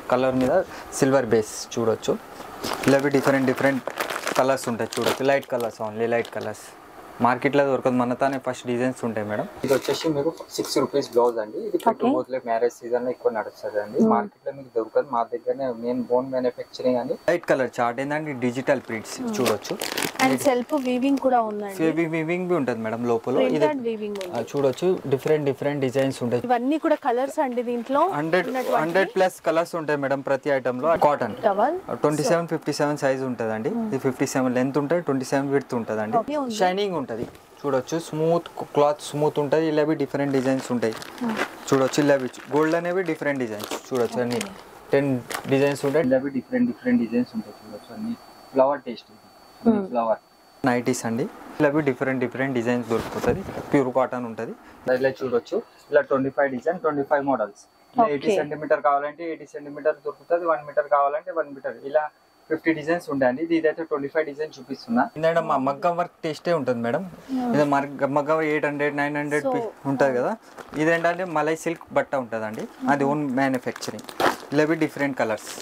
Colour మీద silver base చూడొచ్చు ఇలా డిఫరెంట్ డిఫరెంట్ కలర్స్ ఉంటాయి చూడొచ్చు light colours only light colours మార్కెట్లో దొరకదు మన తానే ఫస్ట్ డిజైన్స్ ఉంటాయి మేడం ఇది వచ్చేసి మీకు సిక్స్ రూపీస్ బ్లౌజ్ అండి ఇది పెట్టుబోతులే మ్యారేజ్ సీజన్ లో ఎక్కువ నడుస్తుంది అండి మార్కెట్ లో మీకు దొరకదు మా దగ్గరనే మెయిన్ బోన్ మ్యానుఫ్యాక్చరింగ్ అని లైట్ కలర్ చార్ట్ ఏంటంటే డిజిటల్ ప్రింట్స్ చూడొచ్చు అండ్ సెల్ఫ్ వీవింగ్ కూడా ఉందండి ఫేవి వివింగ్ బి ఉంటుంది మేడం లోపల ఇది ప్రింటెడ్ వీవింగ్ ఉంది ఆ, చూడొచ్చు డిఫరెంట్ డిఫరెంట్ డిజైన్స్ ఉంటాయి ఇవన్నీ కూడా కలర్స్ అండి దీంట్లో హండ్రెడ్ హండ్రెడ్ ప్లస్ కలర్స్ ఉంటాయి మేడం ప్రతి ఐటమ్ లో cotton towel twenty seven fifty seven size ఉంటుందండి ఇది ఫిఫ్టీ సెవెన్ లెంత్ ఉంటుంది ట్వంటీ సెవెన్ విడ్త్ ఉంటుందండి Okay, ఉంది. షైనింగ్ ఉంటుంది చూడొచ్చు స్మూత్ క్లాత్ స్మూత్ ఉంటుంది ఇలావి డిఫరెంట్ డిజైన్స్ ఉంటాయి చూడొచ్చు ఇలావి గోల్డ్ అనేవి డిఫరెంట్ డిజైన్స్ చూడొచ్చు అన్ని టెన్ డిజైన్స్ ఉంటాయి ఇలావి డిఫరెంట్ డిఫరెంట్ డిజైన్స్ ఉంటాయి చూడొచ్చు అన్ని ఫ్లవర్ టేస్ట్ ఫ్లవర్ నైటీస్ అండి ఇలావి డిఫరెంట్ డిఫరెంట్ డిజైన్స్ దొరుకుతుంది ప్యూర్ కాటన్ ఉంటుంది ఇలా చూడొచ్చు ఇలా twenty five design twenty five models eighty Okay. Centimetre కావాలంటే ఎయిటీ సెంటీమీటర్ దొరుకుతుంది వన్ మీటర్ కావాలంటే వన్ మీటర్ ఇలా ఫిఫ్టీ డిజైన్స్ ఉంటాయండి ఇది ఇదైతే ట్వంటీ ఫైవ్ డిజైన్ చూపిస్తున్నా ఎందుకంటే మా మగ్గం వర్క్ టేస్టే ఉంటుంది మేడం ఇది మగ్గ- మగ్గం eight hundred nine hundred So- ఉంటుంది కదా ఇదేంటంటే మలై సిల్క్ బట్ట ఉంటుందండి అది ఓన్ మ్యానుఫ్యాక్చరింగ్ ఇలా డిఫరెంట్ కలర్స్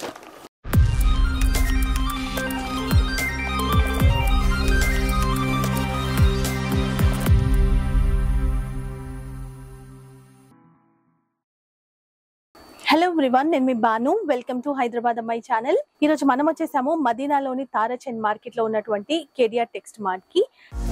హలో ఎవ్రీవన్ నేను మీ బాను వెల్కమ్ టు హైదరాబాద్ అమ్మాయి ఛానల్ ఈ రోజు మనం వచ్చేసాము మదీనాలోని తారాచంద్ మార్కెట్ లో ఉన్నటువంటి కేడిఆర్ టెక్స్ట్ మార్ట్ కి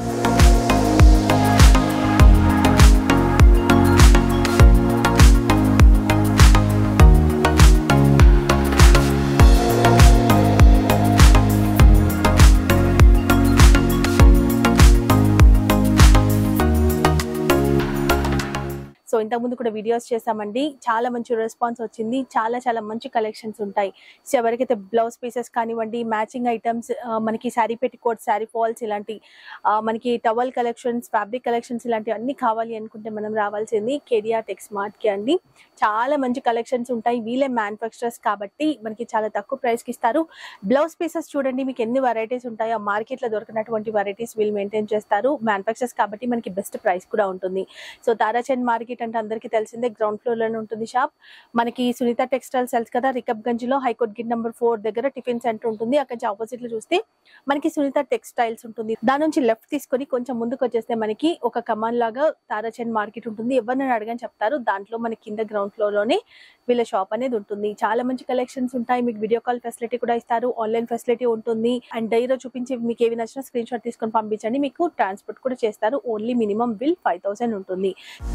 సో ఇంతకు ముందు కూడా వీడియోస్ చేసామండి చాలా మంచి రెస్పాన్స్ వచ్చింది చాలా చాలా మంచి కలెక్షన్స్ ఉంటాయి సో ఎవరికైతే బ్లౌజ్ పీసెస్ కానివ్వండి మ్యాచింగ్ ఐటమ్స్ మనకి శారీ పెట్టి కోట్ శారీ ఫాల్స్ ఇలాంటి ఆ, మనకి టవల్ కలెక్షన్స్ ఫ్యాబ్రిక్ కలెక్షన్స్ ఇలాంటివి అన్ని కావాలి అనుకుంటే మనం రావాల్సింది కేడిఆర్ టెక్స్ మార్ట్కి అండి చాలా మంచి కలెక్షన్స్ ఉంటాయి వీళ్ళే మ్యానుఫ్యాక్చరర్స్ కాబట్టి మనకి చాలా తక్కువ ప్రైస్కి ఇస్తారు బ్లౌజ్ పీసెస్ చూడండి మీకు ఎన్ని వెరైటీస్ ఉంటాయో మార్కెట్లో దొరికినటువంటి వెరైటీస్ వీళ్ళు మెయింటైన్ చేస్తారు మ్యానుఫ్యాక్చర్స్ కాబట్టి మనకి బెస్ట్ ప్రైస్ కూడా ఉంటుంది సో తారాచంద్ మార్కెట్ అంటే అందరికీ తెలిసిందే గ్రౌండ్ ఫ్లోర్ లోనే ఉంటుంది షాప్ మనకి సునీత టెక్స్టైల్ సెల్స్ కదా రికబ్ గంజ్ లో హైకోర్ట్ గిట్ నెంబర్ ఫోర్ దగ్గర టిఫిన్ సెంటర్ ఉంటుంది అక్కడ నుంచి ఆపోజిట్ లో చూస్తే మనకి సునీత టెక్స్టైల్స్ ఉంటుంది దాని నుంచి లెఫ్ట్ తీసుకొని కొంచెం ముందుకు వచ్చేస్తే మనకి ఒక కమాన్ లాగా తారాచంద్ మార్కెట్ ఉంటుంది ఎవరిని అడగని చెప్తారు దాంట్లో మనకి కింద గ్రౌండ్ ఫ్లోర్ లోనే వీళ్ళ షాప్ అనేది ఉంటుంది చాలా మంచి కలెక్షన్స్ ఉంటాయి మీకు వీడియో కాల్ ఫెసిలిటీ కూడా ఇస్తారు ఆన్లైన్ ఫెసిలిటీ ఉంటుంది అండ్ డైరో చూపించి మీకు ఏవి నచ్చినా స్క్రీన్ షాట్ తీసుకొని పంపించండి మీకు ట్రాన్స్పోర్ట్ కూడా చేస్తారు only minimum bill five thousand ఉంటుంది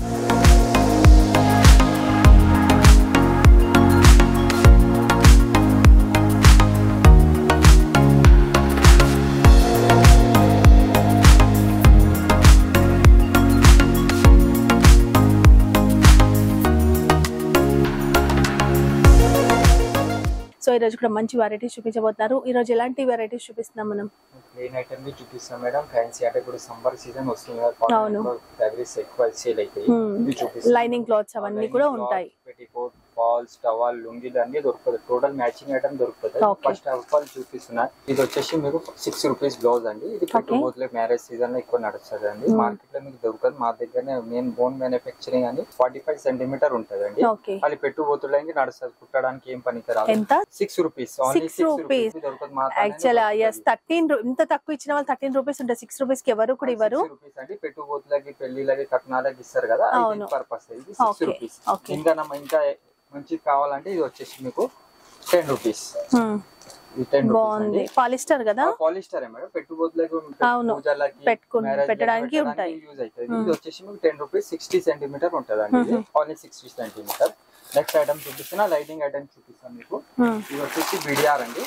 సో ఈ రోజు కూడా మంచి వెరైటీస్ చూపించబోతున్నారు ఈ రోజు ఎలాంటి వెరైటీస్ చూపిస్తున్నాం మనం ప్లెయిన్ ఐటమ్ ని చూపిస్తాం మేడం ఫ్యాన్సీ అంటే ఇప్పుడు సమ్మర్ సీజన్ వస్తుంది అవును. ఫ్యాబ్రిక్స్ ఎక్కువ సేల్ అవుతాయి Hmm. ఇవి చూపిస్తాం లైనింగ్ క్లాత్స్ అవన్నీ కూడా ఉంటాయి పెట్టికోట్ ఫాల్స్ టవాల్ లుంగీలు అన్ని దొరుకుతుంది టోటల్ మ్యాచింగ్ ఐటమ్ దొరుకుతుంది Okay. ఫస్ట్ ఆఫ్ ఆల్ చూపిస్తున్నా ఇది వచ్చేసి మీకు సిక్స్ రూపీస్ బ్లౌజ్ అండి ఇది పెట్టుబోతులే మ్యారేజ్ సీజన్ లో ఎక్కువ నడుస్తుంది అండి Hmm. మార్కెట్ లో మీకు దొరకదు మా దగ్గరనే మెయిన్ బోన్ మ్యానుఫ్యాక్చరింగ్ అని ఫార్టీ ఫైవ్ సెంటీమీటర్ ఉంటుంది అండి ఓకే అది పెట్టుబోతులకి నడుస్తుంది కుట్టడానికి ఏం పనికి రాదు ఎంత six rupees only Six six rupees. Rupees దొరకదు మా యాక్చువల్ ఎస్ థర్టీన్ ఇంత తక్కువ ఇచ్చిన వాళ్ళు థర్టీన్ రూపీస్ ఉంటాయి సిక్స్ రూపీస్ కి ఎవరు కూడా ఇవ్వరు రూపీస్ అంటే పెట్టుబోతులకి పెళ్లిళ్ళకి కట్నాలకి ఇస్తారు కదా అవును. పర్పస్ ఇది సిక్స్ Okay, రూపీస్ okay. ఇంకా నమ్మ ఇంకా మంచిది కావాలంటే ఇది వచ్చేసి మీకు టెన్ రూపీస్ Hmm. ఇది టెన్ బాగుంది పాలిస్టర్ కదా పాలిస్టర్ మేడం పెట్టుబోతులకు అవును. పూజలకి పెట్టుకుని- marriage లకి పెట్టడానికి ఉంటాయి. యూజ్ అవుతుంది ఇది వచ్చేసి మీకు టెన్ రూపీస్ సిక్స్టీ సెంటీమీటర్ ఉంటుంది అండి ఇది only sixty centimetre next item చూపిస్తున్నా లైటింగ్ ఐటమ్ చూపిస్తాను మీకు Hmm. ఇది వచ్చేసి బీడిఆర్ అండి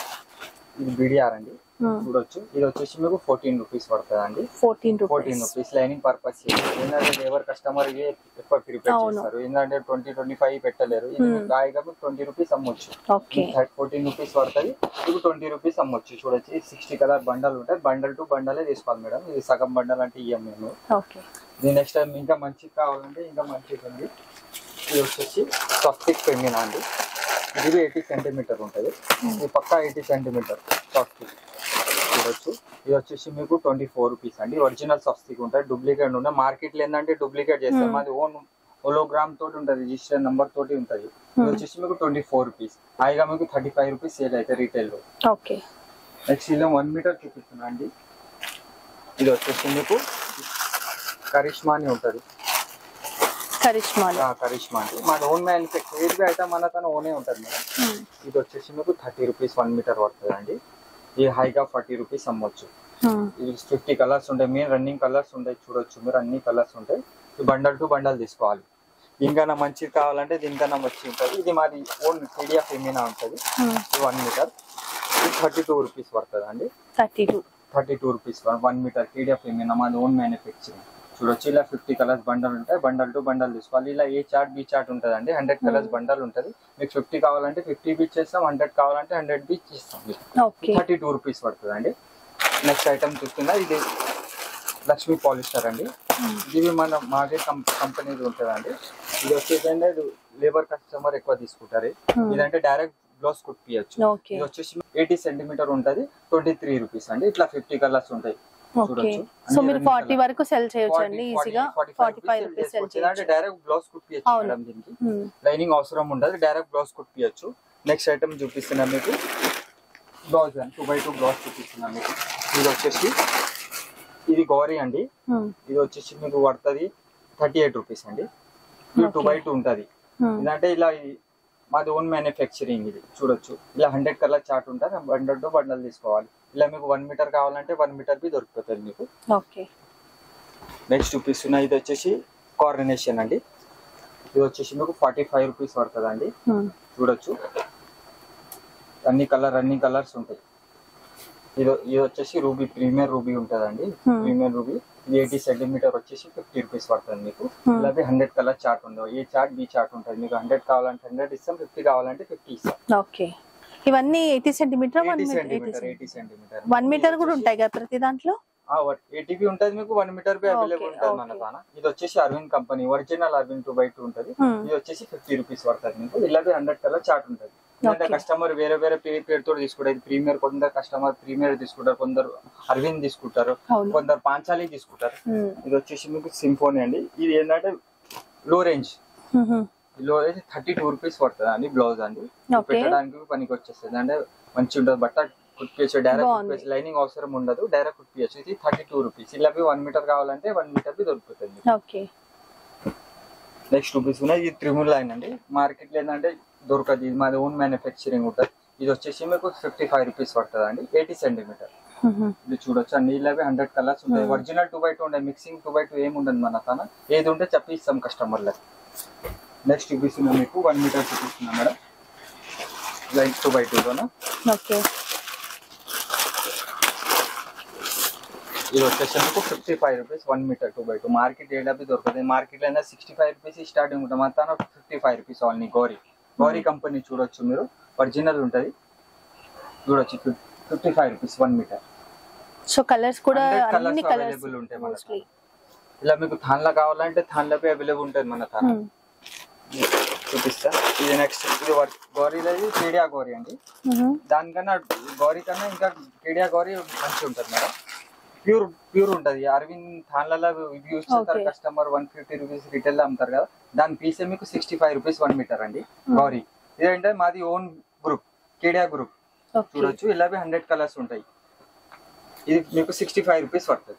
ఇది బీడిఆర్ అండి Hmm. చూడొచ్చు ఇది వచ్చేసి మీకు ఫోర్టీన్ రూపీస్ పడుతుంది అండి fourteen fourteen rupees rupees lining purpose ఏంటంటే లేబర్ కస్టమర్ ఇవి ఎక్కువ ప్రిపేర్ అవును. చేస్తారు ఏంటంటే ట్వంటీ ట్వంటీ ఫైవ్ పెట్టలేరు ఇది మీకు హాయిగా మీకు ట్వంటీ రూపీస్ అమ్మొచ్చు ఓకే ఫోర్టీన్ రూపీస్ పడుతుంది ఇది ట్వంటీ రూపీస్ అమ్మొచ్చు చూడొచ్చు సిక్స్టీ కలర్ బండల్ ఉంటాయి బండల్ టు బండలే తీసుకోవాలి మేడం ఇది సగం బండల్ అంటే ఇయ్యం మేము ఓకే ఇది నెక్స్ట్ టైం ఇంకా మంచిది కావాలంటే ఇంకా మంచిది ఉంది ఇది వచ్చేసి స్వస్తిక్ పెంగినా అండి ఇది ఎయిటీ సెంటీమీటర్ ఉంటుంది ఇది పక్కా ఎయిటీ సెంటీమీటర్ స్వస్తిక్ చూడొచ్చు ఇది వచ్చేసి మీకు ట్వంటీ ఫోర్ రూపీస్ అండి ఒరిజినల్ స్వస్తిక్ ఉంటాయి డూప్లికేట్ ఉంటాయి మార్కెట్లో ఏంటంటే డూప్లికేట్ చేస్తాం Hmm. అది ఓన్ హోలోగ్రామ్ తోటి ఉంటుంది రిజిస్టర్ నంబర్ తోటి ఉంటుంది ఇది వచ్చేసి మీకు ట్వంటీ ఫోర్ రూపీస్ హాయిగా మీకు థర్టీ ఫైవ్ రూపీస్ సేల్ అయితే రీటైల్ లో ఓకే నెక్స్ట్ ఇలా వన్ మీటర్ చూపిస్తున్నా అండి ఇది వచ్చేసి మీకు కరిష్మా అని ఉంటుంది కరిష్మాలు కరిష్మా అంటే మన ఓన్ మ్యానుఫ్యాక్చర్ ఏది ఐటమ్ మన తన ఓనే ఉంటుంది మేడం Hmm. ఇది వచ్చేసి మీకు థర్టీ రూపీస్ వన్ మీటర్ పడుతుంది అండి ఇది హైగా ఫార్టీ రూపీస్ అమ్మొచ్చు Hmm. ఇది ఫిఫ్టీ కలర్స్ ఉంటాయి మెయిన్ రన్నింగ్ కలర్స్ ఉంటాయి చూడొచ్చు మీరు అన్ని కలర్స్ ఉంటాయి బండల్ టు బండల్ తీసుకోవాలి దీనికన్నా మంచిది కావాలంటే దీనికన్నా మంచి ఉంటుంది ఇది మాది ఓన్ కేడిఎఫ్ ఏమైనా ఉంటుంది Hmm. వన్ మీటర్ ఇది థర్టీ టూ రూపీస్ పడుతుంది అండి thirty two thirty two rupees one metre KDF ఏమైనా మాది ఓన్ మ్యానుఫ్యాక్చరింగ్ చూడొచ్చు ఇలా ఫిఫ్టీ కలర్స్ బండల్ ఉంటాయి బండల్ టు బండల్ తీసుకోవాలి ఇలా ఏ చార్ట్ బి చార్ట్ ఉంటుంది అండి హండ్రెడ్ కలర్స్ బండల్ ఉంటుంది మీకు ఫిఫ్టీ కావాలంటే ఫిఫ్టీ బీచ్ చేస్తాం హండ్రెడ్ కావాలంటే హండ్రెడ్ బీచ్ ఇస్తాం ఓకే థర్టీ టూ రూపీస్ పడుతుంది అండి నెక్స్ట్ ఐటమ్ చూస్తున్నా ఇది లక్ష్మీ పాలిస్టర్ అండి ఇది మన మాగే కంపెనీది ఉంటుందండి ఇది వచ్చేసి అంటే లేబర్ కస్టమర్ ఎక్కువ తీసుకుంటారు Hmm. ఇదంటే డైరెక్ట్ బ్లౌజ్ కుట్టియచ్చు ఓకే ఇది వచ్చేసి ఎయిటీ సెంటీమీటర్ ఉంటది ట్వంటీ త్రీ రూపీస్ అండి ఇట్లా ఫిఫ్టీ కలర్స్ ఉంటాయి ఓకే చూడొచ్చు. సో అన్ని మీరు రెండు ఫార్టీ colours. వరకు సెల్ చేయొచ్చు 40, అండి 40, ఈజీగా 45 forty five rupees rupees sell చేసుకోవచ్చు. ఇలాంటి చేయొచ్చు డైరెక్ట్ బ్లౌజ్ కుట్టియచ్చు అవును. మేడం దీనికి Hmm. లైనింగ్ అవసరం ఉండదు డైరెక్ట్ బ్లౌజ్ కుట్టియచ్చు నెక్స్ట్ ఐటమ్ చూపిస్తున్నా మీకు blouse two by two blouse చూపిస్తున్నా మీకు ఇది వచ్చేసి ఇది గౌరీ అండి Hmm. ఇది వచ్చేసి మీకు పడుతుంది థర్టీ ఎయిట్ రూపీస్ అండి ఇది టూ Okay. బై టూ ఉంటుంది Hmm. ఇదంటే ఇలా ఈ- మాది ఓన్ మ్యానుఫ్యాక్చరింగ్ ఇది చూడొచ్చు ఇలా హండ్రెడ్ కలర్ చార్ట్ ఉంటుంది బండల్ టు బండల్ తీసుకోవాలి ఇలా మీకు వన్ మీటర్ కావాలంటే వన్ మీటర్ బి దొరుకుతుంది మీకు ఓకే నెక్స్ట్ చూపిస్తున్నా ఇది వచ్చేసి కోఆర్డినేషన్ అండి ఇది వచ్చేసి మీకు ఫార్టీ ఫైవ్ రూపీస్ పడుతుంది అండి Hmm. చూడొచ్చు అన్ని కలర్ అన్ని కలర్స్ ఉంటాయి ఇది ఇది వచ్చేసి రూబీ ప్రీమియర్ రూబీ ఉంటుందండి Hmm. ప్రీమియర్ రూబీ ఇది ఎయిటీ సెంటీమీటర్ వచ్చేసి ఫిఫ్టీ రూపీస్ పడుతుంది మీకు Hmm. ఇలాగే హండ్రెడ్ కలర్ చార్ట్ ఉండవు ఏ చార్ట్ బి చార్ట్ ఉంటుంది మీకు హండ్రెడ్ కావాలంటే హండ్రెడ్ ఇస్తాం ఫిఫ్టీ కావాలంటే ఫిఫ్టీ ఇస్తాం ఓకే ఇవన్నీ eighty centimetre one eighty metre centimetre eighty centimetre one metre కూడా ఉంటాయి కదా ప్రతి దాంట్లో ఎయిటీబీ ఉంటుంది మీకు one metre B available Okay, ఉంటుంది మన okay. దాన ఇది వచ్చేసి Arvind company original Arvind two by two ఉంటుంది Hmm. ఇది వచ్చేసి ఫిఫ్టీ రూపీస్ పడుతుంది మీకు ఇలాగే హండ్రెడ్ కలర్ చార్ట్ ఉంటుంది అంటే Okay. కస్టమర్ వేరే వేరే పేరు పేరుతో తీసుకుంటారు ప్రీమియర్ కొందరు కస్టమర్ ప్రీమియర్ తీసుకుంటారు కొందరు అరవింద్ తీసుకుంటారు అవును కొందరు పాంచాలి తీసుకుంటారు Hmm. ఇది వచ్చేసి మీకు సింఫోనీ అండి ఇది ఏంటంటే low range Mhm. Low range thirty two rupees పడుతుంది అండి బ్లౌజ్ అండి Okay. పెట్టడానికి పనికి వచ్చేస్తుంది అంటే మంచి ఉంటుంది బట్ట కుట్టియచ్చు డైరెక్ట్ బాగుంది. కుట్టియచ్చు లైనింగ్ అవసరం ఉండదు డైరెక్ట్ కుట్టియచ్చు ఇది థర్టీ టూ రూపీస్ ఇలా వన్ మీటర్ కావాలంటే వన్ మీటర్ బి దొరుకుతుంది ఓకే నెక్స్ట్ రూపీస్ ఉన్నాయి ఇది త్రిముల్ లైన్ అండి మార్కెట్ లో ఏంటంటే దొరకదు ఇది మాది ఓన్ మ్యానుఫ్యాక్చరింగ్ ఉంటుంది ఇది వచ్చేసి మీకు ఫిఫ్టీ ఫైవ్ రూపీస్ పడుతుంది అండి ఎయిటీ సెంటీమీటర్ Mhm. ఇది చూడొచ్చు అన్ని ఇలాగే హండ్రెడ్ కలర్స్ ఉంటాయి ఒరిజినల్ టూ బై టూ ఉంటాయి మిక్సింగ్ టూ బై టూ ఏమి ఉండదు మన తన ఏది ఉంటే చెప్పి ఇస్తాం కస్టమర్లకు నెక్స్ట్ చూపిస్తున్నాం మీకు వన్ మీటర్ చూపిస్తున్నాం మేడం లైక్ టూ బై టూలోన ఓకే ఇది వచ్చేసి మీకు fifty five rupees one metre two by two market ఏడాది దొరుకుతుంది మార్కెట్ లో సిక్స్టీ ఫైవ్ రూపీస్ స్టార్టింగ్ ఉంటుంది మొత్తం fifty five rupees only Gauri Gauri company చూడొచ్చు మీరు ఒరిజినల్ ఉంటుంది చూడొచ్చు fifty five rupees one metre so colours కూడా 100 colours అన్ని కలర్స్ available ఉంటాయి మన మోస్ట్లీ ఇలా మీకు థాన్లా కావాలంటే థాన్లపై అవైలబుల్ ఉంటుంది మన థాన్ చూపిస్తా ఇది నెక్స్ట్ ఇది వర్క్ గౌరీలో ఇది కేడియా గౌరీ అండి దానికన్నా గౌరీ కన్నా ఇంకా కేడియా గౌరీ మంచి ఉంటుంది మేడం ప్యూర్ ప్యూర్ ఉంటుంది అరవింద్ థాన్లలో ఇవి యూస్ చేస్తారు Okay. Customer one fifty rupees retail అమ్ముతారు కదా దాని పీసే మీకు sixty five rupees one metre అండి గౌరీ ఇదేంటే మాది own group Kedia group okay చూడొచ్చు ఇలాగే హండ్రెడ్ కలర్స్ ఉంటాయి ఇది మీకు సిక్స్టీ ఫైవ్ రూపీస్ పడుతుంది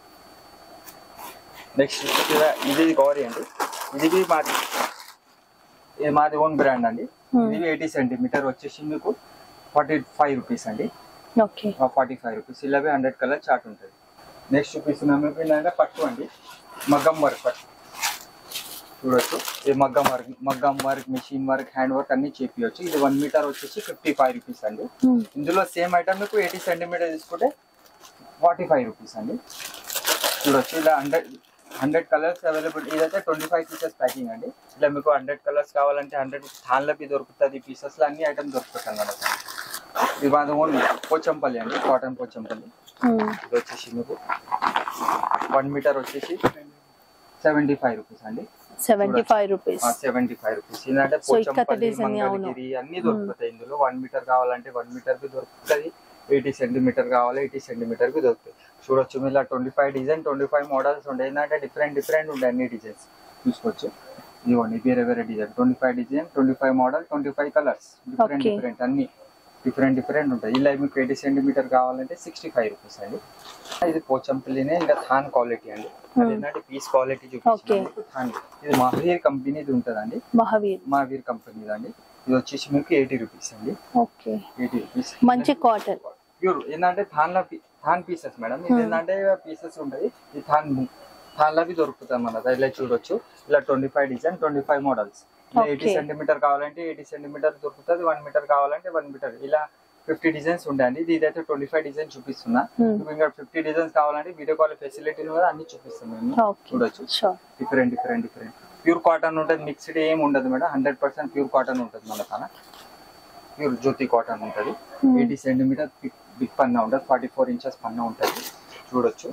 నెక్స్ట్ ఇది గౌరీ అండి ఇది మాది ఇది మాది ఓన్ బ్రాండ్ అండి Hmm. ఇది ఎయిటీ సెంటీమీటర్ వచ్చేసి మీకు ఫార్టీ ఫైవ్ రూపీస్ అండి ఓకే ఫార్టీ ఫైవ్ రూపీస్ ఇలాగే హండ్రెడ్ కలర్ చార్ట్ ఉంటుంది నెక్స్ట్ చూపిస్తున్నాం మీకు ఏంటంటే పట్టు అండి మగ్గం వర్క్ పట్టు చూడొచ్చు ఇది మగ్గం వర్క్ మగ్గం work machine work hand work అన్ని చేపియచ్చు ఇది వన్ మీటర్ వచ్చేసి ఫిఫ్టీ ఫైవ్ రూపీస్ అండి ఇందులో సేమ్ ఐటమ్ మీకు ఎయిటీ సెంటీమీటర్ తీసుకుంటే ఫార్టీ ఫైవ్ రూపీస్ అండి చూడొచ్చు ఇలా హండ్రెడ్ హండ్రెడ్ కలర్స్ అవైలబుల్ ఇదైతే ట్వంటీ ఫైవ్ పీసెస్ ప్యాకింగ్ అండి ఇలా మీకు హండ్రెడ్ కలర్స్ కావాలంటే హండ్రెడ్ థాన్లపి దొరుకుతుంది పీసెస్లో అన్ని ఐటమ్ దొరుకుతుంది మనకు ఇది మాది ఓన్ పోచంపల్లి అండి కాటన్ పోచంపల్లి ఇది వచ్చేసి మీకు వన్ మీటర్ వచ్చేసి సెవెంటీ ఫైవ్ రూపీస్ అండి seventy five rupees seventy five rupees ఏంటంటే So, ఇక్కత పోచంపల్లి design, అవును. మంగళగిరి అన్ని దొరుకుతాయి ఇందులో వన్ మీటర్ కావాలంటే వన్ మీటర్ బి దొరుకుతుంది ఎయిటీ సెంటీమీటర్ కావాలి ఎయిటీ సెంటీమీటర్ బి దొరుకుతాయి చూడొచ్చు మీరు ఇలా twenty five design twenty five models ఉంటాయి ఏంటంటే డిఫరెంట్ డిఫరెంట్ ఉంటాయి అన్ని డిజైన్స్ చూసుకోవచ్చు ఇవ్వండి వేరే వేరే design twenty five design twenty five model twenty five colours different Okay. Different అన్ని డిఫరెంట్ డిఫరెంట్ ఉంటాయి ఇలా మీకు ఎయిటీ సెంటీమీటర్ కావాలంటే సిక్స్టీ ఫైవ్ రూపీస్ అండి ఇది పోచంపల్లినే ఇంకా థాన్ క్వాలిటీ అండి అది ఏంటంటే పీస్ క్వాలిటీ Okay. చూపిస్తుంది థాన్ ఇది మహవీర్ కంపెనీది ఉంటుందండి మహావీర్ మహావీర్ కంపెనీది అండి ఇది వచ్చేసి మీకు ఎయిటీ రూపీస్ అండి ఓకే ఎయిటీ రూపీస్ మంచి కాటన్ ప్యూర్ ఏంటంటే థాన్ల థాన్ పీసెస్ మేడం ఇది ఏంటంటే పీసెస్ ఉంటాయి ఈ థాన్ థాన్లవి దొరుకుతాయి మన దగ్గర. ఇలా చూడొచ్చు ఇలా twenty five design twenty five models ఇలా ఎయిటీ Okay. సెంటీమీటర్ కావాలంటే ఎయిటీ సెంటీమీటర్ దొరుకుతుంది వన్ మీటర్ కావాలంటే వన్ మీటర్ ఇలా ఫిఫ్టీ డిజైన్స్ ఉంటాయండి ఇది ఇదైతే ట్వంటీ ఫైవ్ డిజైన్ చూపిస్తున్నా Hmm. మీకు ఇంకా ఫిఫ్టీ డిజైన్స్ కావాలంటే వీడియో కాల్ ఫెసిలిటీలు కూడా అన్ని చూపిస్తాం మేము ఓకే చూడొచ్చు sure different different different pure cotton ఉంటుంది మిక్స్డ్ ఏం ఉండదు madam hundred percent pure cotton ఉంటుంది మన తన ప్యూర్ జ్యోతి కాటన్ ఉంటుంది Hmm. ఎయిటీ సెంటీమీటర్ బిగ్ పన్నా ఉంటుంది ఫార్టీ ఫోర్ ఇంచెస్ పన్నా ఉంటుంది చూడొచ్చు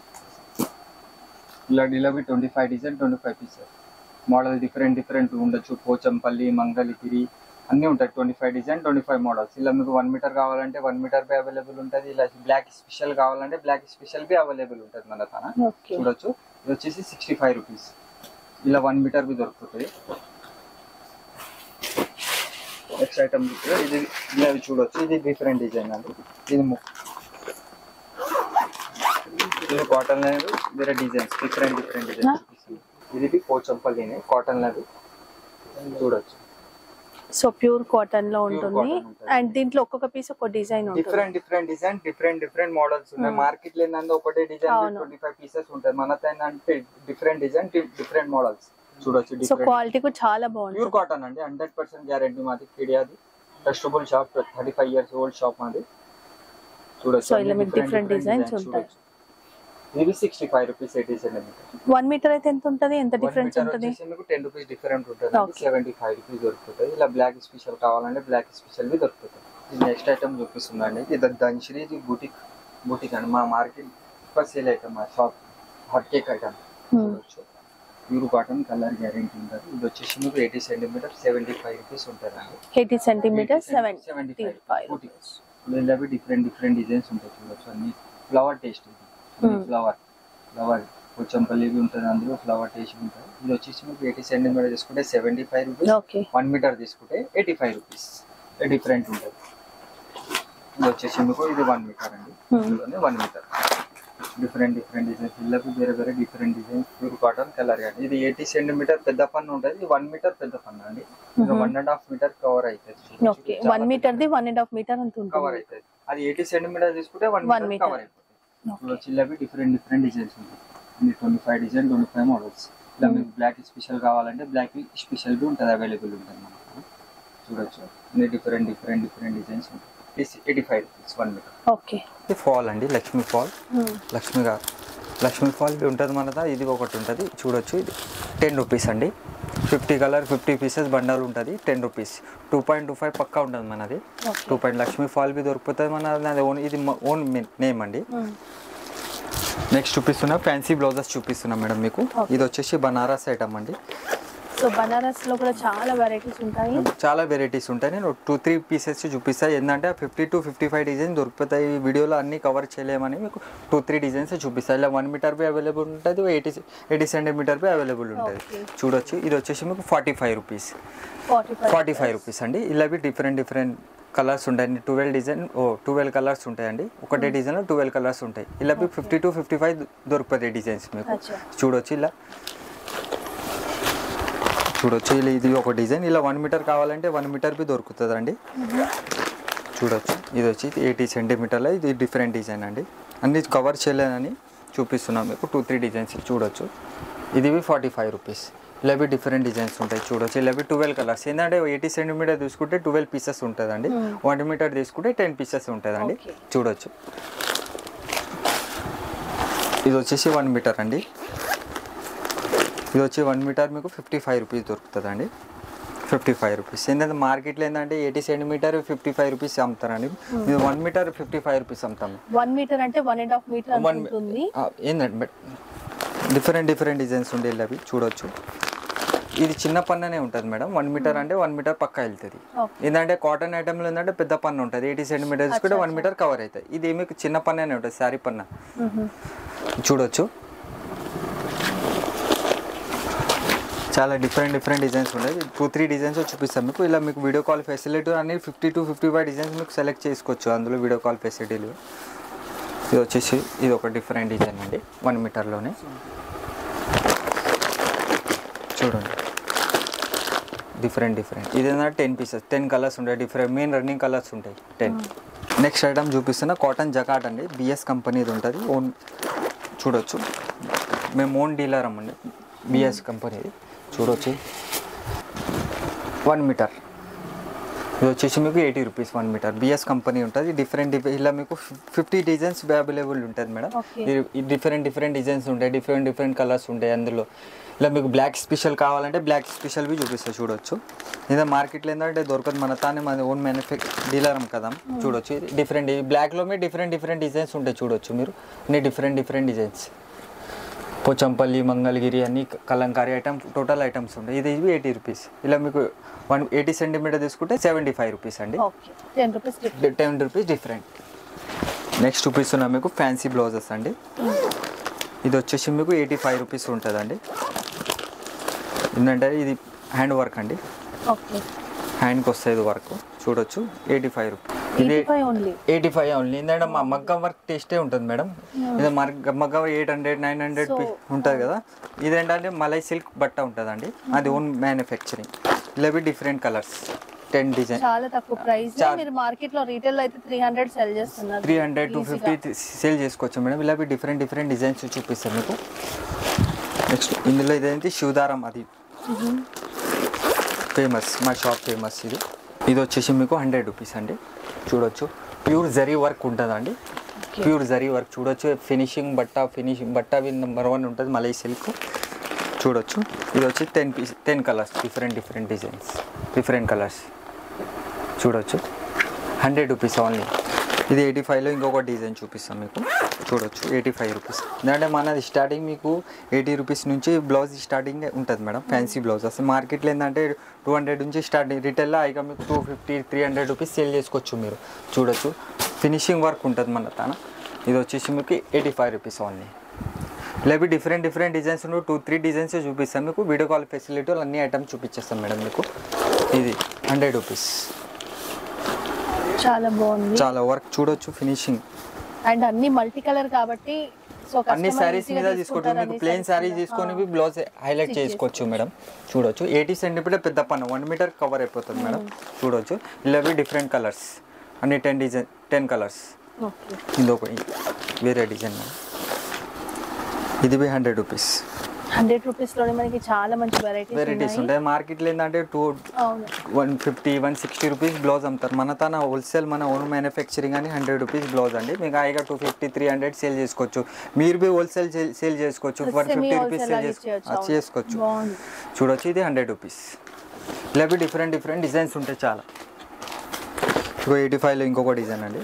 ఇలా delivery twenty five design twenty five pieces model different different ఉండొచ్చు పోచంపల్లి మంగళగిరి అన్నీ ఉంటాయి twenty five design twenty five models ఇలా మీకు వన్ మీటర్ కావాలంటే వన్ మీటర్ బి అవైలబుల్ ఉంటుంది ఇలా బ్లాక్ స్పెషల్ కావాలంటే బ్లాక్ స్పెషల్ బి అవైలబుల్ ఉంటుంది మన తన ఓకే చూడొచ్చు ఇది వచ్చేసి సిక్స్టీ ఫైవ్ రూపీస్ ఇలా వన్ మీటర్ బి దొరుకుతుంది నెక్స్ట్ ఐటమ్ ఇది ఇది అవి చూడొచ్చు ఇది డిఫరెంట్ డిజైన్ అండి ఇది ము- ఇది కాటన్ లేదు వేరే డిజైన్స్ డిఫరెంట్ డిఫరెంట్ డిజైన్ చూపిస్తుంది ఇది పోచంపల్లినే కాటన్ లేదు చూడొచ్చు సో ప్యూర్ కాటన్ లో ఉంటుంది cotton ఉంటుంది. అండ్ దీంట్లో ఒక్కొక్క పీస్ ఒక డిజైన్ ఉంటుంది different different design different different models ఉన్నాయి మార్కెట్ లో ఏంటంటే ఒకటే డిజైన్ అవును. ట్వంటీ ఫైవ్ పీసెస్ ఉంటాయి మన ఏంటంటే డిఫరెంట్ డిజైన్ డిఫరెంట్ మోడల్స్ చూడొచ్చు సో డిఫరెంట్ క్వాలిటీ కూడా చాలా ప్యూర్ బాగుంటుంది కాటన్ అండి హండ్రెడ్ పర్సెంట్ గ్యారంటీ మాది కిడియాది trustable shop thirty five years old shop మాది చూడొచ్చు So, అన్ని ఇలా మీకు different designs ఉంటాయి. చూడొచ్చు. ఇవి sixty five rupees eighty centimetre one metre అయితే ఎంత ఉంటుంది ఎంత డిఫరెన్స్ ఉంటుంది వచ్చేసి మీకు టెన్ రూపీస్ డిఫరెంట్ ఉంటుంది Okay. సెవెంటీ ఫైవ్ రూపీస్ దొరుకుతుంది ఇలా బ్లాక్ స్పెషల్ కావాలంటే బ్లాక్ స్పెషల్ బి దొరుకుతుంది ఇది నెక్స్ట్ ఐటమ్ చూపిస్తుందండి ఇది దంశ్రీ ఇది బుటిక్ బుటిక్ అండి మా మార్కెట్ ఫస్ట్ సేల్ ఐటమ్ మా shop hot cake item Hmm. చూడొచ్చు ప్యూర్ కాటన్ కలర్ గ్యారెంటీ ఉంటుంది ఇది వచ్చేసి మీకు eighty centimetre seventy five rupees ఉంటుంది అండి eighty centimetre seventy seventy five boutique వీళ్ళవి డిఫరెంట్ డిఫరెంట్ డిజైన్స్ ఉంటాయి చూడొచ్చు అన్ని ఫ్లవర్ టేస్ట్ ఇది Hmm. ఫ్లవర్ ఫ్లవర్ కొంచెంపల్లివి ఉంటుంది అందులో ఫ్లవర్ టేస్ట్ ఉంటుంది ఇది వచ్చేసి మీకు ఎయిటీ సెంటీమీటర్ తీసుకుంటే seventy five rupees okay one metre తీసుకుంటే ఎయిటీ ఫైవ్ రూపీస్ డిఫరెంట్ ఉంటుంది ఇది వచ్చేసి మీకు ఇది వన్ మీటర్ అండి Hmm. ఇందులోనే one metre different different designs ఇళ్ళకి వేరే వేరే different designs pure cotton colour అండి ఇది ఎయిటీ సెంటీమీటర్ పెద్ద పన్ను ఉంటుంది ఇది వన్ మీటర్ పెద్ద పన్ను అండి ఇది one and half metre cover అవుతుంది ఓకే వన్ మీటర్ ది వన్ అండ్ హాఫ్ మీటర్ అంత కవర్ ఉంటుంది అవుతుంది అది ఎయిటీ సెంటీమీటర్ తీసుకుంటే one One metre meter. Cover అయిపోతుంది ఇప్పుడు చిల్లవి డిఫరెంట్ డిఫరెంట్ డిజైన్స్ ఉంటాయి ఇది twenty five design twenty five models ఇలా మీకు బ్లాక్ స్పెషల్ కావాలంటే బ్లాక్ స్పెషల్ బి ఉంటుంది అవైలబుల్ ఉంటుంది మనకు చూడొచ్చు అన్ని డిఫరెంట్ డిఫరెంట్ డిఫరెంట్ డిజైన్స్ ఉంటాయి eighty five rupees one metre okay ఇది ఫాల్ అండి లక్ష్మీ ఫాల్ లక్ష్మి గారు లక్ష్మీ ఫాల్ ఉంటుంది మనదా ఇది ఒకటి ఉంటుంది చూడొచ్చు ఇది టెన్ రూపీస్ అండి fifty colour fifty pieces bundle ఉంటుంది ten rupees two point two five పక్కా ఉంటుంది మనది Okay. Two point Lakshmi fall be దొరుకుతుంది మన నాది ఓన్ ఇది ఓన్ నేమ్ అండి నెక్స్ట్ చూపిస్తున్నా ఫ్యాన్సీ బ్లౌజెస్ చూపిస్తున్నా మేడం మీకు Okay. ఇది వచ్చేసి బనారస్ ఐటమ్ అండి సో బనారస్ లో కూడా చాలా వెరైటీస్ ఉంటాయి చాలా వెరైటీస్ ఉంటాయి నేను టూ త్రీ పీసెస్ చూపిస్తాను ఏంటంటే fifty to fifty five design దొరుకుతాయి ఈ వీడియోలో అన్ని కవర్ చేయలేమని మీకు టూ త్రీ డిజైన్స్ చూపిస్తాయి ఇలా వన్ మీటర్ బి అవైలబుల్ ఉంటుంది eighty eighty centimetre be available ఉంటుంది Okay. చూడొచ్చు ఇది వచ్చేసి మీకు forty five rupees forty five forty five rupees అండి ఇలా డిఫరెంట్ డిఫరెంట్ కలర్స్ ఉంటాయండి ట్వెల్వ్ డిజైన్ ఓ ట్వెల్వ్ కలర్స్ ఉంటాయండి ఒకటే డిజైన్లో ట్వెల్వ్ కలర్స్ ఉంటాయి ఇలా ఫిఫ్టీ టు ఫిఫ్టీ ఫైవ్ దొరుకుతాయి డిజైన్స్ మీకు అచ్చా. చూడొచ్చు ఇలా చూడొచ్చు ఇలా ఇది ఒక డిజైన్ ఇలా వన్ మీటర్ కావాలంటే వన్ మీటర్ బి దొరుకుతుంది అండి చూడొచ్చు ఇది వచ్చి ఎయిటీ సెంటీమీటర్ల ఇది డిఫరెంట్ డిజైన్ అండి అన్ని కవర్ చేయలేదని చూపిస్తున్నాం మీకు టూ త్రీ డిజైన్స్ చూడొచ్చు ఇది ఫార్టీ ఫైవ్ రూపీస్ ఇలా డిఫరెంట్ డిజైన్స్ ఉంటాయి చూడొచ్చు ఇలా ట్వెల్వ్ కలర్స్ ఏంటంటే ఎయిటీ సెంటీమీటర్ తీసుకుంటే ట్వెల్వ్ పీసెస్ ఉంటుందండి వన్ మీటర్ తీసుకుంటే టెన్ పీసెస్ ఉంటుందండి Okay. చూడొచ్చు ఇది వచ్చేసి వన్ మీటర్ అండి ఇది వచ్చి వన్ మీటర్ మీకు ఫిఫ్టీ ఫైవ్ రూపీస్ దొరుకుతుందండి ఫిఫ్టీ ఫైవ్ రూపీస్ ఏంటంటే మార్కెట్లో ఏంటంటే eighty centimetre fifty five rupees అమ్ముతారండి ఇది one metre fifty five rupees అమ్ముతాము వన్ మీటర్ అంటే one and half metre One mi- ఉంటుంది ఆ, ఏంటంటే డిఫరెంట్ డిఫరెంట్ డిజైన్స్ ఉండే అవి చూడొచ్చు ఇది చిన్న పన్ననే ఉంటుంది మేడం వన్ మీటర్ అంటే వన్ మీటర్ పక్కా వెళ్తుంది Okay. ఏంటంటే కాటన్ ఐటమ్లో ఏంటంటే పెద్ద పన్ను ఉంటుంది ఎయిటీ సెంటీమీటర్స్ కూడా వన్ మీటర్ కవర్ అవుతుంది ఇది మీకు చిన్న పన్ననే ఉంటుంది శారీ పన్న చూడొచ్చు చాలా డిఫరెంట్ డిఫరెంట్ డిజైన్స్ ఉన్నాయి టూ త్రీ డిజైన్స్ చూపిస్తాం మీకు ఇలా మీకు వీడియో కాల్ ఫెసిలిటీ అన్ని fifty to fifty five designs మీకు సెలెక్ట్ చేసుకోవచ్చు అందులో వీడియో కాల్ ఫెసిలిటీలు ఇది వచ్చేసి ఇది ఒక డిఫరెంట్ డిజైన్ అండి వన్ మీటర్లోనే చూడండి డిఫరెంట్ డిఫరెంట్ ఇది ఏంటంటే టెన్ పీసెస్ టెన్ కలర్స్ ఉంటాయి డిఫరెంట్ మెయిన్ రన్నింగ్ కలర్స్ ఉంటాయి టెన్ నెక్స్ట్ ఐటమ్ చూపిస్తున్న కాటన్ జకాట్ అండి బిఎస్ కంపెనీది ఉంటుంది ఓన్ చూడొచ్చు మేము ఓన్ డీలర్ అమ్మండి బిఎస్ కంపెనీది చూడొచ్చు వన్ మీటర్ ఇది వచ్చేసి మీకు eighty rupees one metre BS company ఉంటుంది డిఫరెంట్ డిఫరెంట్ ఇలా మీకు ఫిఫ్టీ డిజైన్స్ అవైలబుల్ ఉంటుంది మేడం Okay. ఇది డిఫరెంట్ డిఫరెంట్ డిజైన్స్ ఉంటాయి డిఫరెంట్ డిఫరెంట్ కలర్స్ ఉంటాయి అందులో ఇలా మీకు బ్లాక్ స్పెషల్ కావాలంటే బ్లాక్ స్పెషల్వి చూపిస్తా చూడొచ్చు ఇదే మార్కెట్లో ఏంటంటే దొరకదు మన తానే మన ఓన్ మ్యానుఫ్యాక్చర్ డీలర్ కదా చూడొచ్చు ఇది డిఫరెంట్ బ్లాక్లో మీ డిఫరెంట్ డిఫరెంట్ డిజైన్స్ ఉంటాయి చూడొచ్చు మీరు అన్ని different different designs Pochampally Mangalagiri అన్ని కలంకారీ ఐటమ్ టోటల్ ఐటమ్స్ ఉంటాయి ఇది ఇవి ఎయిటీ రూపీస్ ఇలా మీకు వన్ ఎయిటీ సెంటీమీటర్ తీసుకుంటే సెవెంటీ ఫైవ్ రూపీస్ అండి okay ten rupees ten rupees different next చూపిస్తున్నా మీకు ఫ్యాన్సీ బ్లౌజెస్ అండి ఇది వచ్చేసి మీకు ఎయిటీ ఫైవ్ రూపీస్ ఉంటుందండి ఏంటంటే ఇది హ్యాండ్ వర్క్ అండి ఓకే హ్యాండ్కి వస్తుంది వర్క్ చూడొచ్చు ఎయిటీ ఫైవ్ రూపీస్ ఇది eighty five only eighty five only ఏంటంటే మా మగ్గం వర్క్ టేస్టే ఉంటుంది మేడం ఇది మగ్గ మగ్గం eight hundred nine hundred So, ఉంటుంది కదా ఇదేంటంటే మలై సిల్క్ బట్ట ఉంటుందండి అది ఓన్ మ్యానుఫ్యాక్చరింగ్ ఇలా డిఫరెంట్ కలర్స్ టెన్ డిజైన్ చాలా తక్కువ ప్రైస్ చా- మీరు మార్కెట్ లో రీటైల్ అయితే త్రీ హండ్రెడ్ సెల్ చేస్తున్నారు త్రీ హండ్రెడ్ టూ Easy గా. ఫిఫ్టీ సేల్ చేసుకోవచ్చు మేడం ఇలా డిఫరెంట్ డిఫరెంట్ డిజైన్స్ చూపిస్తాను మీకు నెక్స్ట్ ఇందులో ఇదేంటి శివదారం అది ఫేమస్ మా షాప్ ఫేమస్ ఇది ఇది వచ్చేసి మీకు హండ్రెడ్ రూపీస్ అండి చూడొచ్చు ప్యూర్ జరీ వర్క్ ఉంటుందండి Okay. ప్యూర్ జరీ వర్క్ చూడొచ్చు ఫినిషింగ్ బట్ట ఫినిషింగ్ బట్ట విన్ నెంబర్ వన్ ఉంటుంది మలై సిల్క్ చూడొచ్చు ఇది వచ్చి ten piece ten colours different different designs different colours చూడొచ్చు హండ్రెడ్ రూపీస్ ఓన్లీ ఇది ఎయిటీ ఫైవ్లో ఇంకొక డిజైన్ చూపిస్తాం మీకు చూడొచ్చు ఎయిటీ ఫైవ్ రూపీస్ ఎందుకంటే మనది స్టార్టింగ్ మీకు ఎయిటీ రూపీస్ నుంచి బ్లౌజ్ స్టార్టింగ్ ఉంటుంది మేడం ఫ్యాన్సీ బ్లౌజ్ అసలు మార్కెట్లో ఏంటంటే టూ హండ్రెడ్ నుంచి స్టార్టింగ్ రిటైల్లో ఇక మీకు two fifty three hundred rupees sale చేసుకోవచ్చు మీరు చూడొచ్చు ఫినిషింగ్ వర్క్ ఉంటుంది మన తన ఇది వచ్చేసి మీకు ఎయిటీ ఫైవ్ రూపీస్ ఓన్లీ ఇలా డిఫరెంట్ డిఫరెంట్ డిజైన్స్ ఉన్నాయి టూ త్రీ డిజైన్స్ చూపిస్తాం మీకు వీడియో కాల్ ఫెసిలిటీ అన్ని ఐటమ్స్ చూపించేస్తాం మేడం మీకు ఇది హండ్రెడ్ రూపీస్ చాలా బాగుంది చాలా వర్క్ చూడొచ్చు ఫినిషింగ్ అండ్ అన్ని మల్టీ కలర్ కాబట్టి సో అన్ని శారీస్ మీద తీసుకోవచ్చు మీకు ప్లెయిన్ శారీ తీసుకొని బ్లౌజ్ హైలైట్ చేసుకోవచ్చు మేడం చూడొచ్చు ఎయిటీ సెంటీమీటర్ పెద్ద పన్ను వన్ మీటర్ కవర్ అయిపోతుంది మేడం చూడొచ్చు ఇలా డిఫరెంట్ కలర్స్ అన్ని ten design ten colours okay ఇదొక వేరే డిజైన్ ఇది be hundred rupees hundred rupees లోనే మనకి చాలా మంచి వెరైటీస్ వెరైటీస్ ఉంటాయి మార్కెట్లో ఏంటంటే టూ అవును one fifty one sixty rupees blouse అమ్ముతారు మన తన హోల్సేల్ మన ఓన్ మ్యానుఫ్యాక్చరింగ్ అని హండ్రెడ్ రూపీస్ బ్లౌజ్ అండి మీకు హాయిగా two fifty three hundred sale చేసుకోవచ్చు మీరు బి హోల్సేల్ సేల్ చేసుకోవచ్చు one Semi fifty rupees wholesale sale లాగా చేసుకో ఇచ్చేయచ్చు, అది అవును. చేసుకోవచ్చు బాగుంది చూడొచ్చు ఇది హండ్రెడ్ రూపీస్ ఇలా డిఫరెంట్ డిఫరెంట్ డిజైన్స్ ఉంటాయి చాలా ఇంకో ఎయిటీ ఫైవ్లో ఇంకొక డిజైన్ అండి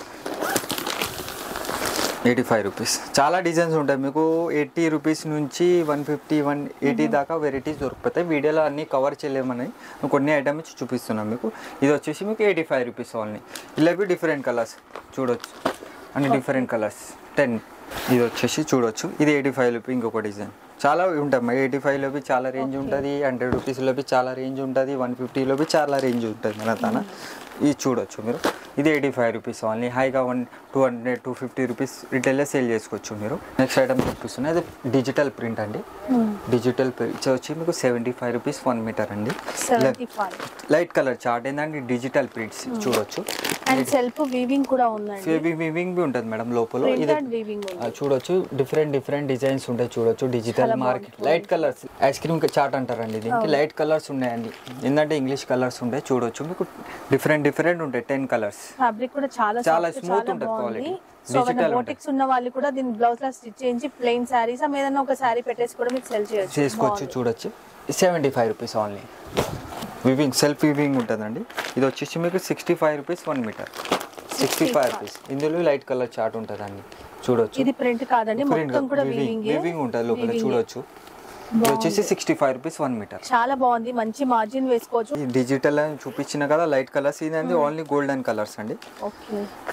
ఎయిటీ ఫైవ్ రూపీస్ చాలా డిజైన్స్ ఉంటాయి మీకు ఎయిటీ రూపీస్ నుంచి వన్ ఫిఫ్టీ వన్ ఎయిటీ దాకా వెరైటీస్ దొరుకుతాయి వీడియోలో అన్నీ కవర్ చేయలేమని కొన్ని ఐటమ్స్ చూపిస్తున్నాం మీకు ఇది వచ్చేసి మీకు ఎయిటీ ఫైవ్ రూపీస్ ఓన్లీ ఇలా డిఫరెంట్ కలర్స్ చూడొచ్చు అన్ని డిఫరెంట్ కలర్స్ టెన్ ఇది వచ్చేసి చూడొచ్చు ఇది ఎయిటీ ఫైవ్ రూపీ ఇంకొక డిజైన్ చాలా ఉంటాయి ఎయిటీ ఫైవ్లోకి చాలా రేంజ్ ఉంటుంది హండ్రెడ్ రూపీస్లోకి చాలా రేంజ్ ఉంటుంది వన్ ఫిఫ్టీలోకి చాలా రేంజ్ ఉంటుంది మన తన ఇది చూడొచ్చు మీరు ఇది ఎయిటీ ఫైవ్ రూపీస్ ఓన్లీ హైగా one two hundred two fifty rupees రిటైల్లో సేల్ చేసుకోవచ్చు మీరు నెక్స్ట్ ఐటమ్ చూపిస్తున్నా ఇది డిజిటల్ ప్రింట్ అండి డిజిటల్ ప్రింట్ వచ్చి మీకు seventy five rupees one metre అండి seventy five light colour chart ఏంటంటే డిజిటల్ ప్రింట్స్ చూడొచ్చు అండ్ సెల్ఫ్ వీవింగ్ కూడా ఉందండి ఫేవి వివింగ్ బి ఉంటుంది మేడం లోపల ప్రింట్ ఇది అండ్ వీవింగ్ ఉంది ఆ, చూడొచ్చు డిఫరెంట్ డిఫరెంట్ డిజైన్స్ ఉంటాయి చూడొచ్చు డిజిటల్ చాలా market light colours ice cream chart అంటారండి దీనికి లైట్ కలర్స్ ఉన్నాయండి ఏంటంటే ఇంగ్లీష్ కలర్స్ ఉంటాయి చూడొచ్చు మీకు డిఫరెంట్ డిఫరెంట్ ఉంటాయి టెన్ కలర్స్ ఫ్యాబ్రిక్ కూడా చాలా చాలా soft, smooth చాలా ఉంటుంది బాగుంది quality. సో Digital ఉంటుంది. బోటిక్స్ ఉన్న వాళ్ళు కూడా దీని బ్లౌజ్ లా స్టిచ్ చేయించి ప్లెయిన్ శారీస్ ఏదైనా ఒక శారీ పెట్టేసి కూడా మీకు సెల్ చేయొచ్చు చేసుకోవచ్చు బాగుంది. చూడొచ్చు seventy five rupees only weaving self weaving ఉంటుందండి ఇది వచ్చేసి మీకు sixty five rupees one metre sixty five rupees ఇందులో లైట్ కలర్ చార్ట్ ఉంటుందండి చూడొచ్చు ఇది ప్రింట్ కాదండి మొత్తం కూడా వీవింగ్ వివింగ్ ఉంటుంది లోపల చూడొచ్చు ఇది వచ్చేసి sixty five rupees one metre చాలా బాగుంది మంచి మార్జిన్ వేసుకోవచ్చు ఈ డిజిటల్ అని చూపించిన కదా లైట్ కలర్స్ ఇది ఓన్లీ గోల్డెన్ కలర్స్ అండి ఓకే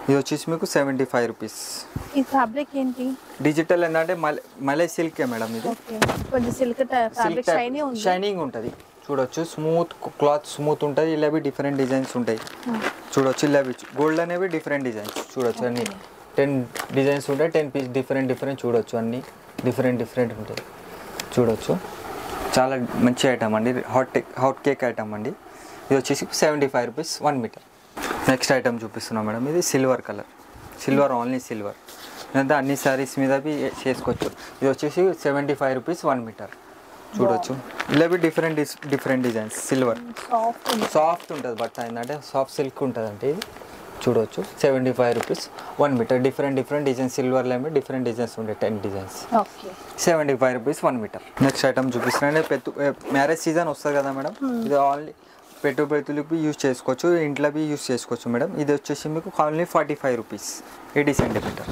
ఇది వచ్చేసి మీకు సెవెంటీ ఫైవ్ రూపీస్ ఈ ఫ్యాబ్రిక్ ఏంటి డిజిటల్ ఏంటంటే మలై మలై సిల్కే మేడం ఇది ఓకే కొంచెం సిల్క్ ఫ్యాబ్రిక్ షైనీ ఉంది షైనింగ్ ఉంటుంది చూడొచ్చు స్మూత్ క్లాత్ స్మూత్ ఉంటుంది ఇలా డిఫరెంట్ డిజైన్స్ ఉంటాయి చూడొచ్చు ఇలా గోల్డ్ అనేవి డిఫరెంట్ డిజైన్స్ చూడొచ్చు అన్ని టెన్ డిజైన్స్ ఉంటాయి టెన్ పీస్ డిఫరెంట్ డిఫరెంట్ చూడొచ్చు అన్ని డిఫరెంట్ డిఫరెంట్ ఉంటాయి చూడొచ్చు చాలా మంచి ఐటమ్ అండి హాట్ హాట్ కేక్ ఐటమ్ అండి ఇది వచ్చేసి seventy five rupees one metre next item చూపిస్తున్నాం మేడం ఇది silver colour silver only silver ఇదంతా అన్ని శారీస్ మీద బి చేసుకోవచ్చు ఇది వచ్చేసి seventy five rupees one metre చూడొచ్చు ఇలా బి different different designs silver soft ఉంది సాఫ్ట్ ఉంటుంది బట్ట ఏంటంటే సాఫ్ట్ సిల్క్ ఉంటుంది అంటే ఇది చూడొచ్చు seventy five rupees one metre different different designs సిల్వర్లో ఏమో డిఫరెంట్ డిజైన్స్ ఉంటాయి ten designs okay seventy five rupees one metre next item చూపిస్తున్నాను పెట్టు మ్యారేజ్ సీజన్ వస్తుంది కదా మేడం ఇది ఓన్లీ పెట్టు పెట్టులకి యూజ్ చేసుకోవచ్చు ఇంట్లో బి యూజ్ చేసుకోవచ్చు మేడం ఇది వచ్చేసి మీకు only forty five rupees eighty centimetre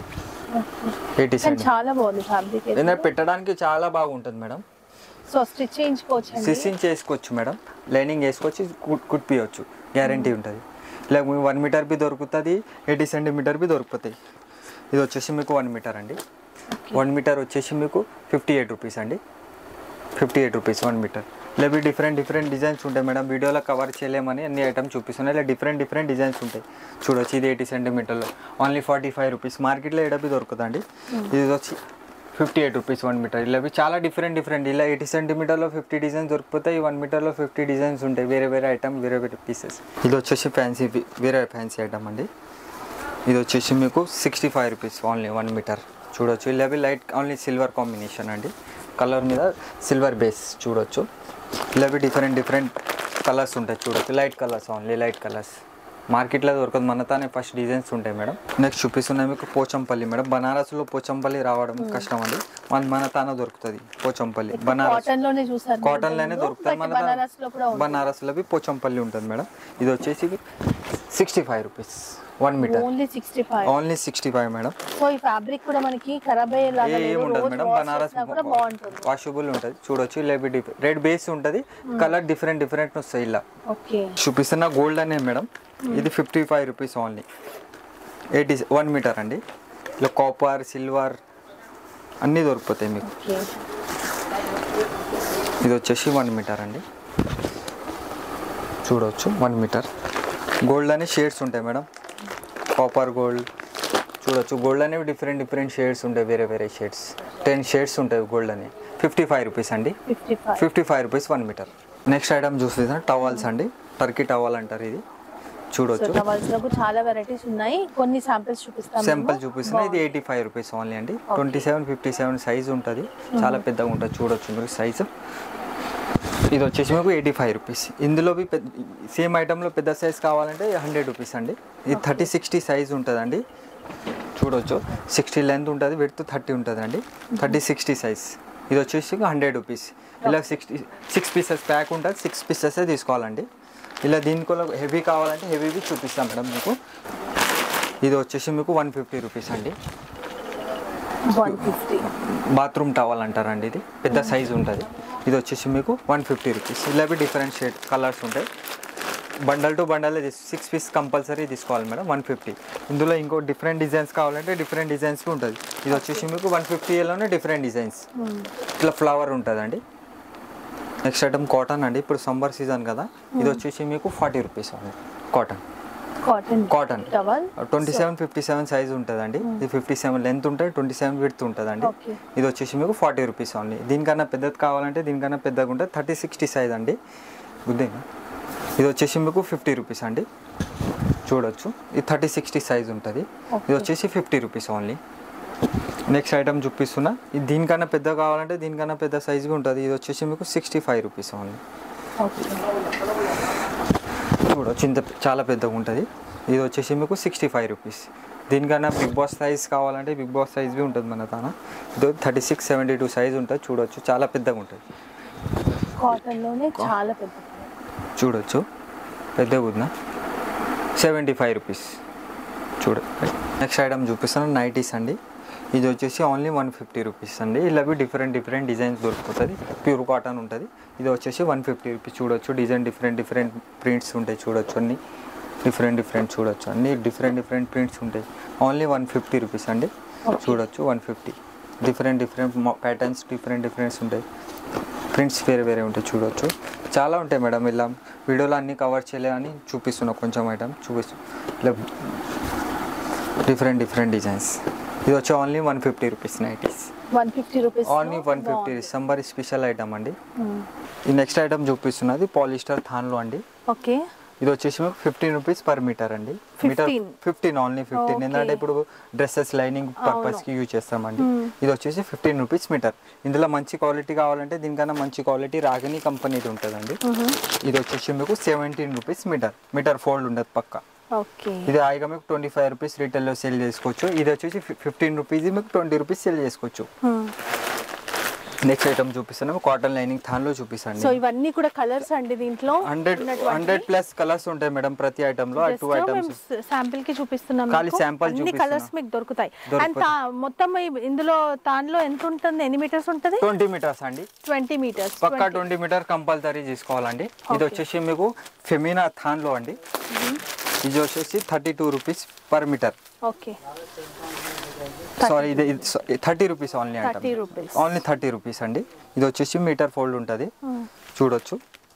eighty కానీ సెంటీమీటర్ చాలా బాగుంది ఫ్యాబ్రిక్ ఏంటంటే పెట్టడానికి చాలా బాగుంటుంది మేడం సో స్టిచ్ చేయించుకోవచ్చు అండి స్టిచ్చింగ్ చేసుకోవచ్చు మేడం లైనింగ్ వేసుకొచ్చి కుట్ కుట్టియచ్చు గ్యారంటీ ఉంటుంది ఇలా వన్ మీటర్ బి దొరుకుతుంది ఎయిటీ సెంటీమీటర్ బి దొరుకుతాయి ఇది వచ్చేసి మీకు వన్ మీటర్ అండి వన్ మీటర్ వచ్చేసి మీకు ఫిఫ్టీ ఎయిట్ రూపీస్ అండి fifty eight rupees one metre ఇలా బి డిఫరెంట్ డిఫరెంట్ డిజైన్స్ ఉంటాయి మేడం వీడియోలో కవర్ చేయలేమని అన్ని ఐటమ్ చూపిస్తున్నాయి ఇలా డిఫరెంట్ డిఫరెంట్ డిజైన్స్ ఉంటాయి చూడొచ్చు ఇది ఎయిటీ సెంటీమీటర్లో ఓన్లీ ఫార్టీ ఫైవ్ రూపీస్ మార్కెట్లో ఎడబి దొరుకుతుందండి ఇది వచ్చి fifty eight rupees one metre ఇలా ఇవి చాలా డిఫరెంట్ డిఫరెంట్ ఇలా ఎయిటీ సెంటీమీటర్లో ఫిఫ్టీ డిజైన్స్ దొరికిపోతాయి వన్ మీటర్లో ఫిఫ్టీ డిజైన్స్ ఉంటాయి వేరే వేరే ఐటమ్ వేరే వేరే పీసెస్ ఇది వచ్చేసి ఫ్యాన్సీ వేరే ఫ్యాన్సీ ఐటమ్ అండి ఇది వచ్చేసి మీకు sixty five rupees only one metre చూడొచ్చు ఇలా ఇవి లైట్ ఓన్లీ సిల్వర్ కాంబినేషన్ అండి కలర్ మీద సిల్వర్ బేస్ చూడొచ్చు ఇలా ఇవి డిఫరెంట్ డిఫరెంట్ కలర్స్ ఉంటాయి చూడొచ్చు light colours only light colours మార్కెట్లో దొరకదు మన తానే ఫస్ట్ డిజైన్స్ ఉంటాయి మేడం నెక్స్ట్ చూపిస్తున్నాయి మీకు పోచంపల్లి మేడం బనారస్లో పోచంపల్లి రావడం కష్టం అండి మన మన తానే దొరుకుతుంది పోచంపల్లి బనారస్ కాటన్ లోనే చూసారు కాటన్ లోనే దొరుకుతుంది మన బనారస్ లో కూడా ఉంది బనారస్లో బి పోచంపల్లి ఉంటుంది మేడం ఇది వచ్చేసి sixty five rupees one metre only sixty five only sixty five madam so ఈ ఫ్యాబ్రిక్ కూడా మనకి ఖరాబ్ అయ్యేలాగా ఏ లేదు ఏముండదు రోజు మేడం wash బనారస్ చేసినా కూడా బాగుంటుంది వాషబుల్ ఉంటుంది చూడొచ్చు ఇలా రెడ్ బేస్ ఉంటుంది కలర్ డిఫరెంట్ డిఫరెంట్ వస్తాయి ఇలా ఓకే చూపిస్తున్న గోల్డ్ అనే మేడం ఇది fifty five rupees only eighty one metre అండి ఇలా కాపర్ సిల్వర్ అన్నీ దొరికిపోతాయి మీకు ఓకే ఇది వచ్చేసి వన్ మీటర్ అండి చూడవచ్చు వన్ మీటర్ గోల్డ్ అనే షేడ్స్ ఉంటాయి మేడం కాపర్ గోల్డ్ చూడొచ్చు గోల్డ్ అనేవి డిఫరెంట్ డిఫరెంట్ షేడ్స్ ఉంటాయి వేరే వేరే షేడ్స్ టెన్ షేడ్స్ ఉంటాయి గోల్డ్ అని ఫిఫ్టీ ఫైవ్ రూపీస్ అండి fifty five fifty five rupees one metre next item చూస్తే టవల్స్ అండి టర్కీ టవల్ అంటారు ఇది సో చూడొచ్చు టవల్స్ లో కూడా చాలా వెరైటీస్ ఉన్నాయి కొన్ని శాంపిల్స్ చూపిస్తాం సింపుల్ చూపిస్తున్నా ఇది ఎయిటీ ఫైవ్ రూపీస్ ఓన్లీ అండి twenty seven fifty seven size ఉంటుంది చాలా పెద్దగా ఉంటుంది చూడొచ్చు మీరు సైజు ఇది వచ్చేసి మీకు ఎయిటీ ఫైవ్ రూపీస్ ఇందులో బి పెద్ద సేమ్ ఐటెంలో పెద్ద సైజ్ కావాలంటే హండ్రెడ్ రూపీస్ అండి ఇది థర్టీ సిక్స్టీ సైజ్ ఉంటుందండి చూడొచ్చు సిక్స్టీ లెంత్ ఉంటుంది విడ్త్ థర్టీ ఉంటుంది అండి థర్టీ సిక్స్టీ సైజ్ ఇది వచ్చేసి హండ్రెడ్ రూపీస్ ఇలా సిక్స్టీ సిక్స్ పీసెస్ ప్యాక్ ఉంటుంది సిక్స్ పీసెస్ తీసుకోవాలండి ఇలా దీనికి హెవీ కావాలంటే హెవీవి చూపిస్తాం మేడం మీకు ఇది వచ్చేసి మీకు వన్ ఫిఫ్టీ రూపీస్ అండి వన్ ఫిఫ్టీ బాత్రూమ్ టవల్ అంటారండి ఇది పెద్ద సైజ్ ఉంటుంది ఇది వచ్చేసి మీకు వన్ ఫిఫ్టీ రూపీస్ ఇలా డిఫరెంట్ షేడ్ కలర్స్ ఉంటాయి bundle to bundle six piece compulsory తీసుకోవాలి మేడం వన్ ఫిఫ్టీ ఇందులో ఇంకో డిఫరెంట్ డిజైన్స్ కావాలంటే డిఫరెంట్ డిజైన్స్ ఉంటుంది ఇది వచ్చేసి మీకు వన్ ఫిఫ్టీలోనే డిఫరెంట్ డిజైన్స్ ఇట్లా ఫ్లవర్ ఉంటుందండి నెక్స్ట్ ఐటమ్ కాటన్ అండి ఇప్పుడు సమ్మర్ సీజన్ కదా ఇది వచ్చేసి మీకు ఫార్టీ రూపీస్ ఉంది cotton cotton cotton towel twenty seven fifty seven size ఉంటుందండి ఇది ఫిఫ్టీ సెవెన్ లెంత్ ఉంటుంది ట్వంటీ సెవెన్ విడ్త్ ఉంటుందండి Okay. ఇది వచ్చేసి మీకు ఫార్టీ రూపీస్ ఓన్లీ దీనికన్నా పెద్దది కావాలంటే దీనికన్నా పెద్దగా ఉంటుంది థర్టీ సిక్స్టీ సైజ్ అండి గుద్దేనా ఇది వచ్చేసి మీకు ఫిఫ్టీ రూపీస్ అండి చూడొచ్చు ఇది థర్టీ సిక్స్టీ సైజ్ ఉంటుంది ఇది వచ్చేసి fifty rupees only next item చూపిస్తున్నా ఇది దీనికన్నా పెద్ద కావాలంటే దీనికన్నా పెద్ద సైజ్గా ఉంటుంది ఇది వచ్చేసి మీకు sixty five rupees only okay చూడొచ్చు ఇంత చాలా పెద్దగా ఉంటుంది ఇది వచ్చేసి మీకు సిక్స్టీ ఫైవ్ రూపీస్ దీనికన్నా బిగ్ బాస్ సైజ్ కావాలంటే బిగ్ బాస్ సైజ్ బి ఉంటుంది మన తాన ఇది thirty six seventy two size ఉంటుంది చూడొచ్చు చాలా పెద్దగా ఉంటుంది కాటన్ లోనే చాలా పెద్ద చూడొచ్చు పెద్దగా ఉందా సెవెంటీ ఫైవ్ రూపీస్ చూడ నెక్స్ట్ ఐటమ్ చూపిస్తాను నైటీస్ అండి ఇది వచ్చేసి ఓన్లీ వన్ ఫిఫ్టీ రూపీస్ అండి ఇలా డిఫరెంట్ డిఫరెంట్ డిజైన్స్ దొరుకుతుంది ప్యూర్ కాటన్ ఉంటుంది ఇది వచ్చేసి వన్ ఫిఫ్టీ రూపీస్ చూడొచ్చు డిజైన్ డిఫరెంట్ డిఫరెంట్ ప్రింట్స్ ఉంటాయి చూడొచ్చు అన్ని డిఫరెంట్ డిఫరెంట్ చూడొచ్చు అన్ని డిఫరెంట్ డిఫరెంట్ ప్రింట్స్ ఉంటాయి ఓన్లీ వన్ ఫిఫ్టీ రూపీస్ అండి Okay. చూడొచ్చు one fifty different different patterns different differents ఉంటాయి ప్రింట్స్ వేరే వేరే ఉంటాయి చూడొచ్చు చాలా ఉంటాయి మేడం ఇలా వీడియోలో అన్ని కవర్ చేయలే అని చూపిస్తున్నా కొంచెం ఐటమ్ చూపిస్తు ఇలా డిఫరెంట్ డిఫరెంట్ డిజైన్స్ ఇది వచ్చి only one fifty rupees nighties one fifty rupees only one fifty summer special item అండి ఈ నెక్స్ట్ ఐటమ్ చూపిస్తున్నది పాలిస్టర్ థాన్లో అండి ఓకే ఇది వచ్చేసి మీకు ఫిఫ్టీన్ రూపీస్ పర్ మీటర్ అండి metre 15? Fifteen only fifteen Okay. ఎందుకంటే ఇప్పుడు డ్రెస్సెస్ లైనింగ్ పర్పస్కి యూజ్ చేస్తామండి ఇది వచ్చేసి ఫిఫ్టీన్ రూపీస్ మీటర్ ఇందులో మంచి క్వాలిటీ కావాలంటే దీనికన్నా మంచి క్వాలిటీ రాగని కంపెనీది ఉంటుందండి ఇది వచ్చేసి మీకు seventeen rupees metre metre fold ఉండదు పక్క ఓకే ఇది హాయిగా మీకు ట్వంటీ ఫైవ్ రూపీస్ రీటైల్లో సేల్ చేసుకోవచ్చు ఇది వచ్చేసి ఫిఫ్టీన్ రూపీస్ మీకు ట్వంటీ రూపీస్ సేల్ చేసుకోవచ్చు నెక్స్ట్ ఐటమ్ చూపిస్తున్నాము కాటన్ లైనింగ్ థాన్లో చూపిస్తాను సో ఇవన్నీ కూడా కలర్స్ అండి దీంట్లో హండ్రెడ్ హండ్రెడ్ ప్లస్ కలర్స్ ఉంటాయి మేడం ప్రతి ఐటమ్ లో టూ ఐటమ్స్ శాంపిల్ కి చూపిస్తున్నాం ఖాళీ మీకు. sample అన్ని చూపిస్తున్నా. కలర్స్ మీకు దొరుకుతాయి దొరుకుతాయి. అండ్ తా- మొత్తం ఈ- ఇందులో దానిలో ఎంత ఉంటుంది ఎన్ని మీటర్స్ ఉంటుంది ట్వంటీ మీటర్స్ అండి ట్వంటీ మీటర్స్ పక్కా ట్వంటీ మీటర్ కంపల్సరీ తీసుకోవాలండి ఇది Okay. వచ్చేసి మీకు ఫెమినా థాన్ లో అండి ఇది వచ్చేసి thirty two rupees per metre okay sorry ఇది thirty rupees only 30 rupees. Only thirty rupees అండి ఇది వచ్చేసి మీటర్ ఫోల్డ్ ఉంటుంది చూడొచ్చు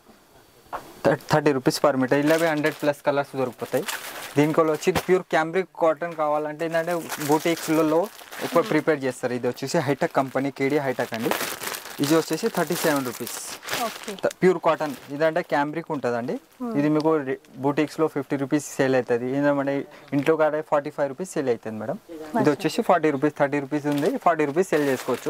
థర్టీ రూపీస్ పర్ మీటర్ ఇలా హండ్రెడ్ ప్లస్ కలర్స్ దొరికిపోతాయి దీనికి వచ్చి ప్యూర్ క్యాంబ్రిక్ కాటన్ కావాలంటే ఏంటంటే బూటీక్స్లలో ఎక్కువ ప్రిపేర్ చేస్తారు ఇది వచ్చేసి హైటెక్ కంపెనీ కేడీ హైటెక్ అండి ఇది వచ్చేసి thirty seven rupees okay pure cotton ఇదంటే క్యాంబ్రిక్ ఉంటుందండి ఇది మీకు బూటిక్స్లో ఫిఫ్టీ రూపీస్ సేల్ అవుతుంది ఏంటంటే ఇంట్లో కాడ ఫార్టీ ఫైవ్ రూపీస్ సేల్ అవుతుంది మేడం ఇది వచ్చేసి ఫార్టీ రూపీస్ థర్టీ రూపీస్ ఉంది ఫార్టీ రూపీస్ సేల్ చేసుకోవచ్చు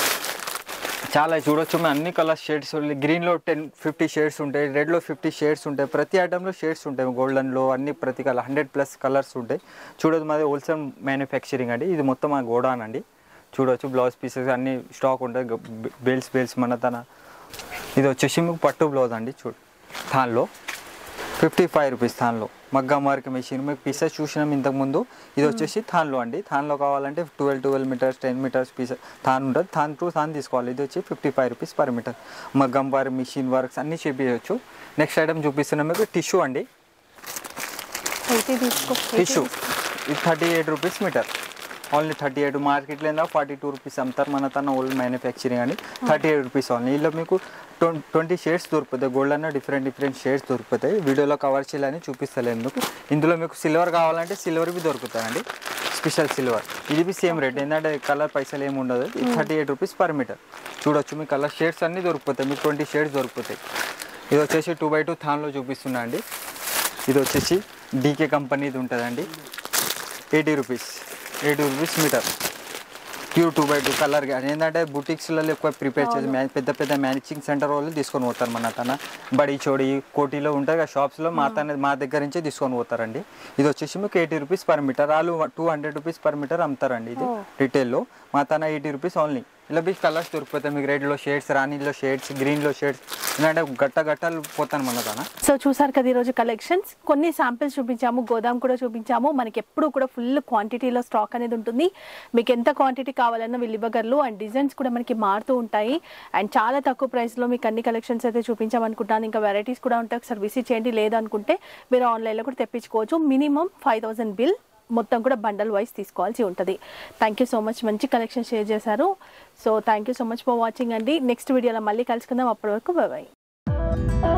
చాలా చూడొచ్చు మేము అన్ని కలర్ షేడ్స్ గ్రీన్లో టెన్ ఫిఫ్టీ షేడ్స్ ఉంటాయి రెడ్లో ఫిఫ్టీ షేడ్స్ ఉంటాయి ప్రతి ఐటెంలో షేడ్స్ ఉంటాయి గోల్డెన్లో అన్ని ప్రతి కలర్ హండ్రెడ్ ప్లస్ కలర్స్ ఉంటాయి చూడొచ్చు మాది హోల్సేల్ మ్యానుఫ్యాక్చరింగ్ అండి ఇది మొత్తం మా గోడాన్ అండి చూడొచ్చు బ్లౌజ్ పీసెస్ అన్ని స్టాక్ ఉంటాయి బెల్ట్స్ బెల్ట్స్ మన తన ఇది వచ్చేసి మీకు పట్టు బ్లౌజ్ అండి చూడు థాన్లో ఫిఫ్టీ ఫైవ్ రూపీస్ థాన్లో మగ్గం వర్క్ మెషిన్ మీకు పీసెస్ చూసినాం ఇంతకుముందు ఇది వచ్చేసి థాన్లో అండి థాన్లో కావాలంటే twelve twelve metres ten metres pieces థాన్ ఉంటుంది థాన్ టు థాన్ తీసుకోవాలి ఇది వచ్చి fifty five rupees per metre మగ్గం వర్క్ మిషన్ వర్క్స్ అన్నీ చేపించవచ్చు నెక్స్ట్ ఐటమ్ చూపిస్తున్నాం మీకు టిష్యూ అండి అయితే తీసుకో టిష్యూ ఇది thirty eight rupees metre only thirty eight మార్కెట్లో ఏందా ఫార్టీ టూ రూపీస్ అమ్ముతారు మన తన ఓల్డ్ మ్యానుఫ్యాక్చరింగ్ అని థర్టీ ఎయిట్ రూపీస్ ఓన్లీ ఇలా మీకు ట్వంటీ షేడ్స్ దొరుకుతాయి గోల్డ్ అన్న డిఫరెంట్ డిఫరెంట్ షేడ్స్ దొరుకుతాయి వీడియోలో కవర్ చేయాలని చూపిస్తలేదు మీకు ఇందులో మీకు సిల్వర్ కావాలంటే సిల్వర్ బి దొరుకుతాయండి స్పెషల్ సిల్వర్ ఇది బి సేమ్ రేట్ ఏంటంటే కలర్ పైసలు ఏమి ఉండదు ఇది thirty eight rupees per metre చూడొచ్చు మీ కలర్ షేడ్స్ అన్నీ దొరికిపోతాయి మీకు ట్వంటీ షేడ్స్ దొరికిపోతాయి ఇది వచ్చేసి టూ బై టూ థాన్లో చూపిస్తున్నా అండి ఇది వచ్చేసి డీకే కంపెనీది ఉంటుందండి eighty rupees eighty rupees metre pure two by two colour కానీ ఏంటంటే బుటిక్స్లలో ఎక్కువ ప్రిపేర్ చేసి మ్యా- పెద్ద పెద్ద మ్యాచింగ్ సెంటర్ వాళ్ళు తీసుకొని పోతారు మన తన బడి చోడి కోటిలో ఉంటాయి కదా షాప్స్లో మా తన మా దగ్గర నుంచే తీసుకొని పోతారండి ఇది వచ్చేసి మీకు ఎయిటీ రూపీస్ పర్ మీటర్ వాళ్ళు two hundred rupees per metre అమ్ముతారండి ఇది Oh. రిటైల్లో మా తన ఎయిటీ రూపీస్ ఓన్లీ ఇలా బీ కలర్స్ దొరికిపోతాయి మీకు రెడ్లో షేడ్స్ రాణిలో షేడ్స్ గ్రీన్లో షేడ్స్ ఎందుకంటే గట్ట గట్టాలు పోతాను మన తన సో చూసారు కదా ఈరోజు కలెక్షన్స్ కొన్ని శాంపిల్స్ చూపించాము గోదాం కూడా చూపించాము మనకి ఎప్పుడు కూడా ఫుల్ క్వాంటిటీలో స్టాక్ అనేది ఉంటుంది మీకు ఎంత క్వాంటిటీ కావాలన్నా వీళ్ళు ఇవ్వగలరు అండ్ డిజైన్స్ కూడా మనకి మారుతూ ఉంటాయి అండ్ చాలా తక్కువ ప్రైస్లో మీకు అన్ని కలెక్షన్స్ అయితే చూపించామనుకుంటాను ఇంకా వెరైటీస్ కూడా ఉంటాయి ఒకసారి విజిట్ చేయండి లేదనుకుంటే మీరు ఆన్లైన్లో కూడా తెప్పించుకోవచ్చు మినిమం ఫైవ్ థౌసండ్ బిల్ మొత్తం కూడా బండల్ వైస్ తీసుకోవాల్సి ఉంటుంది థ్యాంక్ యూ సో మచ్ మంచి కలెక్షన్ షేర్ చేశారు so thank you so much for watching అండి నెక్స్ట్ వీడియోలో మళ్ళీ కలుసుకుందాం అప్పటి వరకు బాయ్